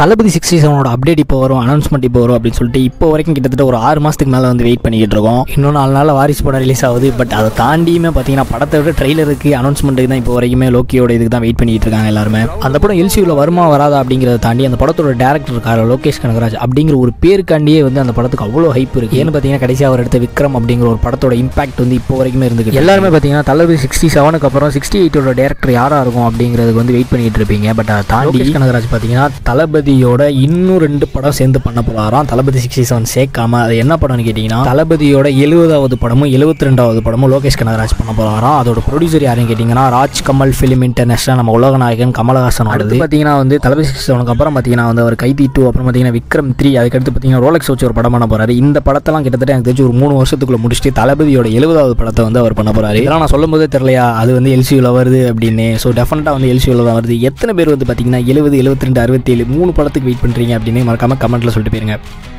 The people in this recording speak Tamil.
தளபதி சிக்ஸ்டி செவனோட அப்டேட் இப்போ வரும் அனௌன்ஸ்மெண்ட் இப்போ வரும் அப்படின்னு சொல்லிட்டு இப்போ வரைக்கும் கிட்டத்தட்ட ஒரு ஆறு மாதத்துக்கு மேலே வந்து வெயிட் பண்ணிக்கிட்டு இருக்கோம் இன்னும் நாலு நாள் வாரிசு படம் ரிலீஸ் ஆகுது பட் அதை தாண்டியுமே பார்த்தீங்கன்னா படத்தை விட ட்ரெய்லருக்கு அனௌன்ஸ்மெண்ட்டுக்கு தான் இப்போ வரைக்குமே லோக்கியோட இதுக்கு தான் வெயிட் பண்ணிட்டு இருக்காங்க எல்லாருமே அந்த படம் எல்சியூவில் வருமா வராதா அப்படிங்கிறத தாண்டி அந்த படத்தோட டேரக்டர் இருக்காரு லோகேஷ் கனகராஜ் அப்படிங்கிற ஒரு பேருக்காண்டியே வந்து அந்த படத்துக்கு அவ்வளோ ஹைப் இருக்கு ஏன்னு பார்த்தீங்கன்னா கடைசியாக அவர் எடுத்த விக்ரம் அப்படிங்கிற ஒரு படத்தோட இம்பாக்ட் வந்து இப்போ வரைக்குமே இருந்துருக்கு எல்லாருமே பார்த்தீங்கன்னா தளபதி சிக்ஸ்டி செவனுக்கு அப்புறம் சிக்ஸ்டி எயிட்டோட டேரக்டர் யாராக இருக்கும் அப்படிங்கிறதுக்கு வந்து வெயிட் பண்ணிட்டு இருப்பீங்க பட் அதை தாண்டி லோகேஷ் கனகராஜ் பார்த்தீங்கன்னா தளபதியோட இன்னும் ரெண்டு படம் சேர்ந்து பண்ண போகிறாராம் தளபதி சிக்ஸ்டி செவன் சேர்க்காம அது என்ன படம்னு கேட்டிங்கன்னா தளபதியோட எழுபதாவது படமும் எழுபத்தி ரெண்டாவது படமும் லோகேஷ் கனகராஜ் பண்ண போகிறாராம் அதோட ப்ரொடியூசர் யாருன்னு கேட்டிங்கன்னா ராஜ் கமல் ஃபிலிம் இன்டர்நேஷனல் நம்ம உலகநாயகன் கமலஹாசன் அடுத்து பார்த்தீங்கன்னா வந்து தளபதி சிக்ஸ்டி செவனுக்கு அப்புறம் பார்த்தீங்கன்னா வந்து அவர் கைதி டூ அப்புறம் பார்த்தீங்கன்னா விக்ரம் த்ரீ அதுக்கடுத்து பார்த்தீங்கன்னா ரோலக்ஸ் வச்சு ஒரு படம் பண்ண போறாரு இந்த படத்தெல்லாம் கிட்டத்தட்ட எனக்கு தெரிஞ்சு ஒரு மூணு வருஷத்துக்குள்ள முடிச்சுட்டு தளபதியோட எழுபதாவது படத்தை வந்து அவர் பண்ண போறாரு இதெல்லாம் நான் சொல்லும் போதே தெரியலையா அது வந்து எல்சியூவில் வருது அப்படின்னு ஸோ டெஃபினட்டாக வந்து எல்சியூவில் தான் வருது எத்தனை பேர் வந்து பார்த்தீங்கன்னா எழுபது எழுபத்தி ரெண்டு அறுபத்தேழு மூணு படத்துக்கு வெயிட் பண்ணுறீங்க அப்படின்னு மறக்காம கமெண்ட்டில் சொல்லிட்டு போயிருங்க